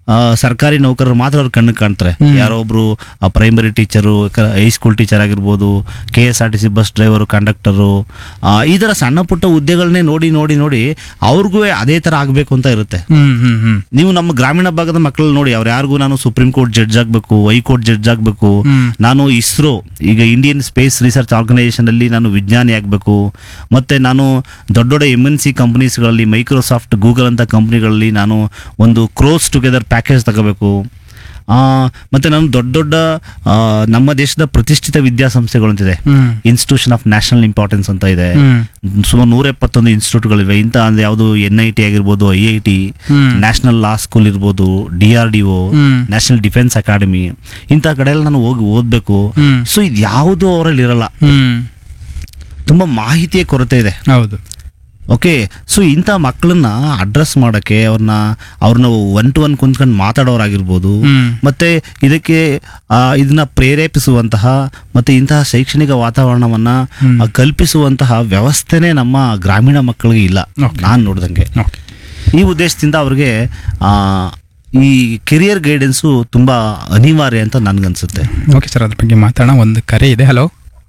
ಆ, ಸರ್ಕಾರಿ ನೌಕರರು ಮಾತ್ರ ಅವ್ರ ಕಣ್ಣಿಗೆ ಕಾಣ್ತಾರೆ ಯಾರೋ ಒಬ್ರು ಪ್ರೈಮರಿ ಟೀಚರು ಹೈಸ್ಕೂಲ್ ಟೀಚರ್ ಆಗಿರ್ಬೋದು K S R T C bus driver conductor ಈ ಥರ ಸಣ್ಣ ಪುಟ್ಟ ಹುದ್ದೆಗಳನ್ನೇ ನೋಡಿ ನೋಡಿ ನೋಡಿ ಅವ್ರಿಗೂ ಅದೇ ಥರ ಆಗಬೇಕು ಅಂತ ಇರುತ್ತೆ ಹ್ಮ್ ಹ್ಮ್ ಹ್ಮ್ ನೀವು ನಮ್ಮ ಗ್ರಾಮೀಣ ಭಾಗದ ಮಕ್ಕಳು ನೋಡಿ ಅವ್ರು ಯಾರಿಗೂ ನಾನು ಸುಪ್ರೀಂ ಕೋರ್ಟ್ ಜಡ್ಜ್ ಆಗಬೇಕು ಹೈಕೋರ್ಟ್ ಜಡ್ಜ್ ಆಗಬೇಕು ಹ್ಮ್. ನಾನು ಇಸ್ರೋ ಈಗ ಇಂಡಿಯನ್ ಸ್ಪೇಸ್ ರಿಸರ್ಚ್ ಆರ್ಗನೈಸೇಷನ್ ಅಲ್ಲಿ ನಾನು ವಿಜ್ಞಾನಿ ಆಗಬೇಕು ಮತ್ತೆ ನಾನು ದೊಡ್ಡ ದೊಡ್ಡ ಎಮ್ ಎನ್ ಸಿ ಕಂಪನೀಸ್ಗಳಲ್ಲಿ ಮೈಕ್ರೋಸಾಫ್ಟ್ ಗೂಗಲ್ ಅಂತ ಕಂಪ್ನಿಗಳಲ್ಲಿ ನಾನು ಒಂದು ಕ್ರೋಸ್ ಟುಗೆದರ್ ಪ್ಯಾಕೇಜ್ ತಗೋಬೇಕು ಆ, ಮತ್ತೆ ನಾನು ದೊಡ್ಡ ದೊಡ್ಡ ಆ, ನಮ್ಮ ದೇಶದ ಪ್ರತಿಷ್ಠಿತ ವಿದ್ಯಾಸಂಸ್ಥೆಗಳು ಅಂತಿದೆ ಹ್ಮ್ ಇನ್ಸ್ಟಿಟ್ಯೂಷನ್ ಆಫ್ ನ್ಯಾಷನಲ್ ಇಂಪಾರ್ಟೆನ್ಸ್ ಅಂತ ಇದೆ ಹ್ಮ್ ಸುಮಾರು ನೂರ ಎಪ್ಪತ್ತೊಂದು ಇನ್ಸ್ಟಿಟ್ಯೂಟ್ಗಳಿವೆ ಇಂಥ ಅಂದ್ರೆ ಯಾವುದು ಎನ್ ಐ ಟಿ ಆಗಿರ್ಬೋದು ಐ ಐ ಟಿ ಹ್ಮ್. ನ್ಯಾಷನಲ್ ಲಾ ಸ್ಕೂಲ್ ಇರ್ಬೋದು ಡಿ ಆರ್ ಡಿ ಒ ಹ್ಮ್. ನ್ಯಾಷನಲ್ ಡಿಫೆನ್ಸ್ ಅಕಾಡೆಮಿ ಇಂಥ ಕಡೆ ಎಲ್ಲ ನಾನು ಹೋಗಿ ಓದಬೇಕು ಹ್ಮ್. ಸೊ ಇದು ಯಾವುದು ಅವರಲ್ಲಿ ಇರಲ್ಲ ಹ್ಮ್ ತುಂಬ ಮಾಹಿತಿಯ ಕೊರತೆ ಇದೆ ಹೌದು ಓಕೆ ಸೊ ಇಂಥ ಮಕ್ಕಳನ್ನ ಅಡ್ರೆಸ್ ಮಾಡೋಕ್ಕೆ ಅವ್ರನ್ನ ಅವ್ರನ್ನ ಒನ್ ಟು ಒನ್ ಕುಂತ್ಕೊಂಡು ಮಾತಾಡೋರಾಗಿರ್ಬೋದು ಹ್ಮ್. ಮತ್ತೆ ಇದಕ್ಕೆ ಆ, ಇದನ್ನ ಪ್ರೇರೇಪಿಸುವಂತಹ ಮತ್ತೆ ಇಂತಹ ಶೈಕ್ಷಣಿಕ ವಾತಾವರಣವನ್ನ ಹ್ಮ್. ಆ, ಕಲ್ಪಿಸುವಂತಹ ವ್ಯವಸ್ಥೆನೇ ನಮ್ಮ ಗ್ರಾಮೀಣ ಮಕ್ಕಳಿಗೆ ಇಲ್ಲ Okay. ನಾನು ನೋಡ್ದಂಗೆ ಓಕೆ ಈ ಉದ್ದೇಶದಿಂದ ಅವ್ರಿಗೆ ಆ, ಈ ಕೆರಿಯರ್ ಗೈಡೆನ್ಸು ತುಂಬಾ ಅನಿವಾರ್ಯ ಅಂತ ನನ್ಗನ್ಸುತ್ತೆ ಓಕೆ ಸರ್ ಅದ್ರ ಬಗ್ಗೆ ಮಾತಾಡೋಣ ಒಂದು ಕರೆ ಇದೆ ಹಲೋ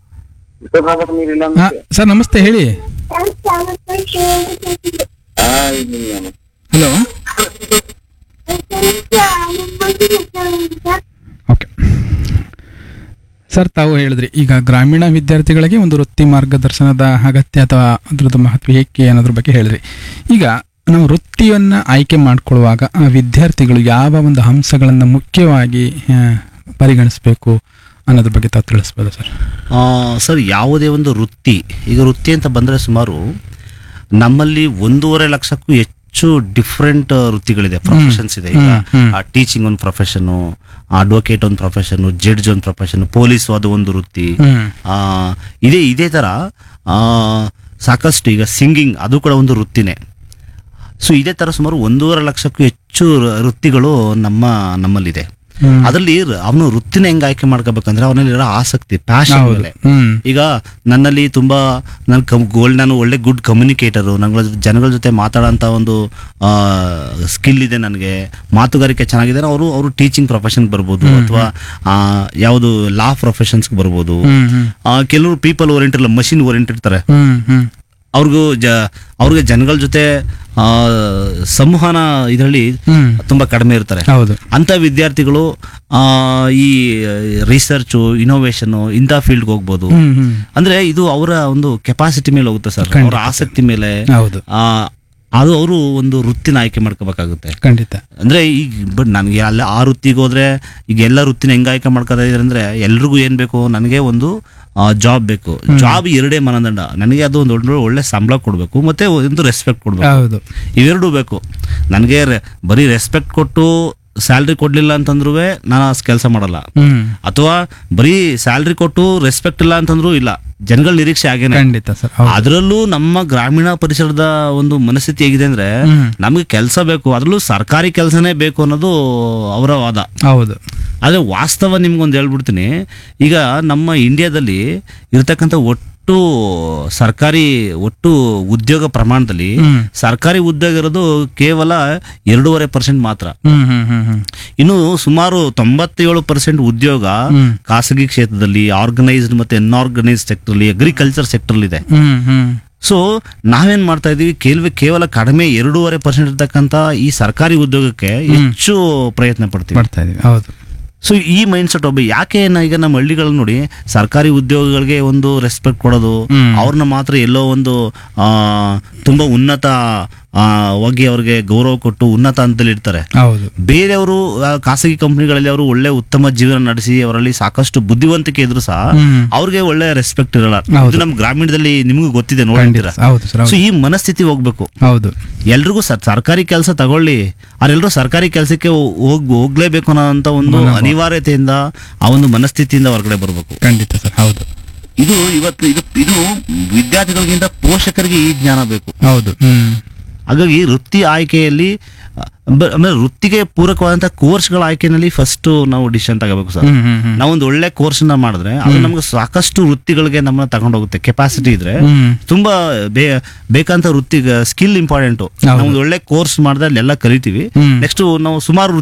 ಹಾ ಸರ್ ನಮಸ್ತೆ ಹೇಳಿ ಹಲೋ ಓಕೆ ಸರ್ ತಾವು ಹೇಳಿದ್ರಿ ಈಗ ಗ್ರಾಮೀಣ ವಿದ್ಯಾರ್ಥಿಗಳಿಗೆ ಒಂದು ವೃತ್ತಿ ಮಾರ್ಗದರ್ಶನದ ಅಗತ್ಯ ಅಥವಾ ಅದ್ರದ್ದು ಮಹತ್ವ ಏಕೆ ಅನ್ನೋದ್ರ ಬಗ್ಗೆ ಹೇಳಿದ್ರಿ ಈಗ ನಾವು ವೃತ್ತಿಯನ್ನು ಆಯ್ಕೆ ಮಾಡ್ಕೊಳ್ಳುವಾಗ ಆ ವಿದ್ಯಾರ್ಥಿಗಳು ಯಾವ ಒಂದು ಅಂಶಗಳನ್ನು ಮುಖ್ಯವಾಗಿ ಆ, ಪರಿಗಣಿಸಬೇಕು ಅನ್ನೋದ್ರ ಬಗ್ಗೆ ತಾವು ತಿಳಿಸ್ಬೋದು ಸರ್ ಆ, ಸರ್ ಯಾವುದೇ ಒಂದು ವೃತ್ತಿ ಈಗ ವೃತ್ತಿ ಅಂತ ಬಂದರೆ ಸುಮಾರು ನಮ್ಮಲ್ಲಿ ಒಂದೂವರೆ ಲಕ್ಷಕ್ಕೂ ಹೆಚ್ಚು ಡಿಫ್ರೆಂಟ್ ವೃತ್ತಿಗಳಿದೆ ಪ್ರೊಫೆಷನ್ಸ್ ಇದೆ ಈಗ ಹ್ಮ್, ಟೀಚಿಂಗ್ ಒಂದು ಪ್ರೊಫೆಷನು ಅಡ್ವೊಕೇಟ್ ಒಂದು ಪ್ರೊಫೆಷನು ಜಡ್ಜ್ ಒಂದು ಪ್ರೊಫೆಷನ್ ಪೊಲೀಸ್ ಅದು ಒಂದು ವೃತ್ತಿ ಹ್ಮ್ ಆ, ಇದೇ ಇದೇ ಥರ ಆ, ಸಾಕಷ್ಟು ಈಗ ಸಿಂಗಿಂಗ್ ಅದು ಕೂಡ ಒಂದು ವೃತ್ತಿನೇ ಸೊ ಇದೇ ಥರ ಸುಮಾರು ಒಂದೂವರೆ ಲಕ್ಷಕ್ಕೂ ಹೆಚ್ಚು ವೃ- ವೃತ್ತಿಗಳು ನಮ್ಮ ನಮ್ಮಲ್ಲಿದೆ ಹ್ಮ್. ಅದರಲ್ಲಿ ಅವನು ವೃತ್ತಿನ ಹೆಂಗ್ ಆಯ್ಕೆ ಮಾಡ್ಕೋಬೇಕಂದ್ರೆ ಅವನಲ್ಲಿರೋ ಆಸಕ್ತಿ ಪ್ಯಾಷನ್ ಹೌದು ಮೇಲೆ ಹ್ಮ್ ಈಗ ನನ್ನಲ್ಲಿ ತುಂಬಾ ನನ್ನ ಕಮ್ ಗೋಲ್ಡ್ ನಾನು ಒಳ್ಳೆ ಗುಡ್ ಕಮ್ಯುನಿಕೇಟರು ನಂಗಳ ಜನಗಳ ಜೊತೆ ಮಾತಾಡೋಂಥ ಒಂದು ಸ್ಕಿಲ್ ಇದೆ ನನಗೆ ಮಾತುಗಾರಿಕೆ ಚೆನ್ನಾಗಿದೆ ಅವರು ಅವರು ಟೀಚಿಂಗ್ ಪ್ರೊಫೆಷನ್ಗೆ ಬರ್ಬೋದು ಅಥವಾ ಯಾವುದು ಲಾ ಪ್ರೊಫೆಷನ್ಸ್ಗೆ ಬರ್ಬೋದು ಹ್ಮ್ ಹ್ಮ್ ಆ, ಕೆಲವರು ಪೀಪಲ್ ಓರಿಯೆಂಟೆಡ್ ಇಲ್ಲ ಮಷಿನ್ ಓರಿಯೆಂಟೆಡ್ ಇರ್ತಾರೆ ಹ್ಮ್ ಹ್ಮ್ ಅವ್ರಿಗೂ ಜ ಅವ್ರಿಗೆ ಜನಗಳ ಜೊತೆ ಆ, ಸಂವಹನ ಇದರಲ್ಲಿ ಹ್ಮ್ ತುಂಬಾ ಕಡಿಮೆ ಇರ್ತಾರೆ ಹೌದು ಅಂತ ವಿದ್ಯಾರ್ಥಿಗಳು ಆ, ಈ ರಿಸರ್ಚು ಇನೋವೇಷನ್ ಇಂಥ ಫೀಲ್ಡ್ಗೆ ಹೋಗ್ಬೋದು ಹ್ಮ್ ಹ್ಮ್ ಅಂದ್ರೆ ಇದು ಅವರ ಒಂದು ಕೆಪಾಸಿಟಿ ಮೇಲೆ ಹೋಗುತ್ತೆ ಸರ್ ಅವರ ಆಸಕ್ತಿ ಮೇಲೆ ಹೌದು ಆ, ಅದು ಅವರು ಒಂದು ವೃತ್ತಿನ ಆಯ್ಕೆ ಮಾಡ್ಕೋಬೇಕಾಗುತ್ತೆ ಖಂಡಿತ ಅಂದ್ರೆ ಈಗ ಬಟ್ ನನಗೆ ಅಲ್ಲ ಆ ವೃತ್ತಿಗೆ ಹೋದ್ರೆ ಈಗ ಎಲ್ಲ ವೃತ್ತಿನ ಹೆಂಗ್ ಆಯ್ಕೆ ಮಾಡ್ಕೋತಾ ಇದ್ದಾರೆ ಅಂದ್ರೆ ಎಲ್ರಿಗೂ ಏನ್ ಬೇಕು ನನಗೆ ಒಂದು ಜಾಬ್ ಬೇಕು ಜಾಬ್ ಎರಡೇ ಮಾನದಂಡ ನನಗೆ ಅದು ಒಂದು ಒಳ್ಳೆ ಒಳ್ಳೆ ಸಂಬಳ ಕೊಡಬೇಕು ಮತ್ತೆ ಒಂದು ರೆಸ್ಪೆಕ್ಟ್ ಕೊಡಬೇಕು ಹೌದು ಇವೆರಡೂ ಬೇಕು ನನಗೆ ಬರೀ ರೆಸ್ಪೆಕ್ಟ್ ಕೊಟ್ಟು ಸ್ಯಾಲ್ರಿ ಕೊಡ್ಲಿಲ್ಲ ಅಂತಂದ್ರೂ ನಾನು ಕೆಲಸ ಮಾಡಲ್ಲ ಹ್ಮ್ ಅಥವಾ ಬರೀ ಸ್ಯಾಲ್ರಿ ಕೊಟ್ಟು ರೆಸ್ಪೆಕ್ಟ್ ಇಲ್ಲ ಅಂತಂದ್ರೂ ಇಲ್ಲ ಜನಗಳ ನಿರೀಕ್ಷೆ ಆಗೇನೆ ಖಂಡಿತ ಸರ್ ಹೌದು ಅದರಲ್ಲೂ ನಮ್ಮ ಗ್ರಾಮೀಣ ಪರಿಸರದ ಒಂದು ಮನಸ್ಥಿತಿ ಹೇಗಿದೆ ಅಂದ್ರೆ ಹ್ಮ್. ನಮಗೆ ಕೆಲಸ ಬೇಕು ಅದರಲ್ಲೂ ಸರ್ಕಾರಿ ಕೆಲಸನೇ ಬೇಕು ಅನ್ನೋದು ಅವರ ವಾದ ಹೌದು ಆದರೆ ವಾಸ್ತವ ನಿಮ್ಗೊಂದು ಹೇಳ್ಬಿಡ್ತೀನಿ ಈಗ ನಮ್ಮ ಇಂಡಿಯಾದಲ್ಲಿ ಇರತಕ್ಕಂಥ ಒಟ್ಟು ಸರ್ಕಾರಿ ಒಟ್ಟು ಉದ್ಯೋಗ ಪ್ರಮಾಣದಲ್ಲಿ ಹ್ಮ್. ಸರ್ಕಾರಿ ಉದ್ಯೋಗ ಇರೋದು ಕೇವಲ ಎರಡೂವರೆ ಪರ್ಸೆಂಟ್ ಮಾತ್ರ ಹ್ಮ್ ಹ್ಮ್ ಹ್ಮ್ ಹ್ಮ್ ಇನ್ನು ಸುಮಾರು ತೊಂಬತ್ತೇಳು ಪರ್ಸೆಂಟ್ ಉದ್ಯೋಗ ಹ್ಮ್. ಖಾಸಗಿ ಕ್ಷೇತ್ರದಲ್ಲಿ ಆರ್ಗನೈಸ್ಡ್ ಮತ್ತೆ ಅನ್ಆರ್ಗನೈಸ್ಡ್ ಸೆಕ್ಟರ್ಲಿ ಅಗ್ರಿಕಲ್ಚರ್ ಸೆಕ್ಟರ್ ಇದೆ ಹ್ಮ್ ಹ್ಮ್ ಸೊ ನಾವೇನ್ ಮಾಡ್ತಾ ಇದೀವಿ ಕೇವಲ ಕೇವಲ ಕಡಿಮೆ ಎರಡೂವರೆ ಪರ್ಸೆಂಟ್ ಇರ್ತಕ್ಕಂಥ ಈ ಸರ್ಕಾರಿ ಉದ್ಯೋಗಕ್ಕೆ ಹೆಚ್ಚು ಪ್ರಯತ್ನ ಪಡ್ತೀವಿ ಮಾಡ್ತಾ ಇದೀವಿ ಹೌದು ಸೊ ಈ ಮೈಂಡ್ ಸೆಟ್ ಒಬ್ಬ ಯಾಕೆ ನಾ ಈಗ ನಮ್ಮ ಹಳ್ಳಿಗಳಲ್ಲಿ ನೋಡಿ ಸರ್ಕಾರಿ ಉದ್ಯೋಗಗಳಿಗೆ ಒಂದು ರೆಸ್ಪೆಕ್ಟ್ ಕೊಡೋದು ಹ್ಮ್. ಅವ್ರನ್ನ ಮಾತ್ರ ಎಲ್ಲೋ ಒಂದು ಆ, ತುಂಬಾ ಉನ್ನತ ಆ, ವಾಗಿ ಅವ್ರಿಗೆ ಗೌರವ ಕೊಟ್ಟು ಉನ್ನತ ಹಂತದಲ್ಲಿ ಇರ್ತಾರೆ ಹೌದು ಬೇರೆಯವರು ಆ, ಖಾಸಗಿ ಕಂಪನಿಗಳಲ್ಲಿ ಅವರು ಒಳ್ಳೆ ಉತ್ತಮ ಜೀವನ ನಡೆಸಿ ಅವರಲ್ಲಿ ಸಾಕಷ್ಟು ಬುದ್ಧಿವಂತಿಕೆ ಇದ್ರು ಸಹ ಹ್ಮ್. ಅವ್ರಿಗೆ ಒಳ್ಳೆ ರೆಸ್ಪೆಕ್ಟ್ ಇರಲ್ಲ ಹೌದು. ಇದು ನಮ್ಮ ಗ್ರಾಮೀಣದಲ್ಲಿ ನಿಮಗೂ ಗೊತ್ತಿದೆ ಖಂಡಿತ ನೋಡಿದ್ದೀರಾ ಹೌದು ಸರ್ ಸೊ ಹೌದು ಈ ಮನಸ್ಥಿತಿ ಹೋಗ್ಬೇಕು ಹೌದು ಎಲ್ರಿಗೂ ಸರ್ ಸರ್ಕಾರಿ ಕೆಲಸ ತಗೊಳ್ಳಿ ಅವರೆಲ್ಲರೂ ಸರ್ಕಾರಿ ಕೆಲಸಕ್ಕೆ ಹೋಗ್ ಹೋಗ್ಲೇಬೇಕು ಅನ್ನೋಂಥ ಒಂದು ಅನಿವಾರ್ಯತೆಯಿಂದ ಆ ಒಂದು ಮನಸ್ಥಿತಿಯಿಂದ ಹೊರಗಡೆ ಬರಬೇಕು ಖಂಡಿತ ಸರ್ ಹೌದು ಇದು ಇವತ್ತು ಇದು ಇದು ವಿದ್ಯಾರ್ಥಿಗಳಿಗಿಂತ ಪೋಷಕರಿಗೆ ಈ ಜ್ಞಾನ ಬೇಕು ಹೌದು ಹ್ಮ್ ಹಾಗಾಗಿ ವೃತ್ತಿ ಆಯ್ಕೆಯಲ್ಲಿ ಅ, ಬ- ಆಮೇಲೆ ವೃತ್ತಿಗೆ ಪೂರಕವಾದಂಥ ಕೋರ್ಸ್ಗಳ ಆಯ್ಕೆನಲ್ಲಿ ಫಸ್ಟ್ ನಾವು ಡಿಸಿಷನ್ ತಗೋಬೇಕು ಸರ್ ಹ್ಮ್ ಹ್ಮ್ ಹ್ಮ್ ನಾವೊಂದು ಒಳ್ಳೆ ಕೋರ್ಸ್ನ ಮಾಡಿದ್ರೆ ಅದು ನಮ್ಗೆ ಸಾಕಷ್ಟು ವೃತ್ತಿಗಳಿಗೆ ನಮ್ಮನ್ನ ತಗೊಂಡೋಗುತ್ತೆ ಕೆಪಾಸಿಟಿ ಇದ್ರೆ ಹ್ಮ್ ತುಂಬಾ ಬೇ ಬೇಕಂತ ವೃತ್ತಿ ಸ್ಕಿಲ್ ಇಂಪಾರ್ಟೆಂಟು ಹೌದು. ನಾವು ಒಂದು ಒಳ್ಳೆ ಕೋರ್ಸ್ ಮಾಡಿದ್ರೆ ಅಲ್ಲೆಲ್ಲ ಕಲಿತೀವಿ ಹ್ಮ್. ನೆಕ್ಸ್ಟ್ ನಾವು ಸುಮಾರು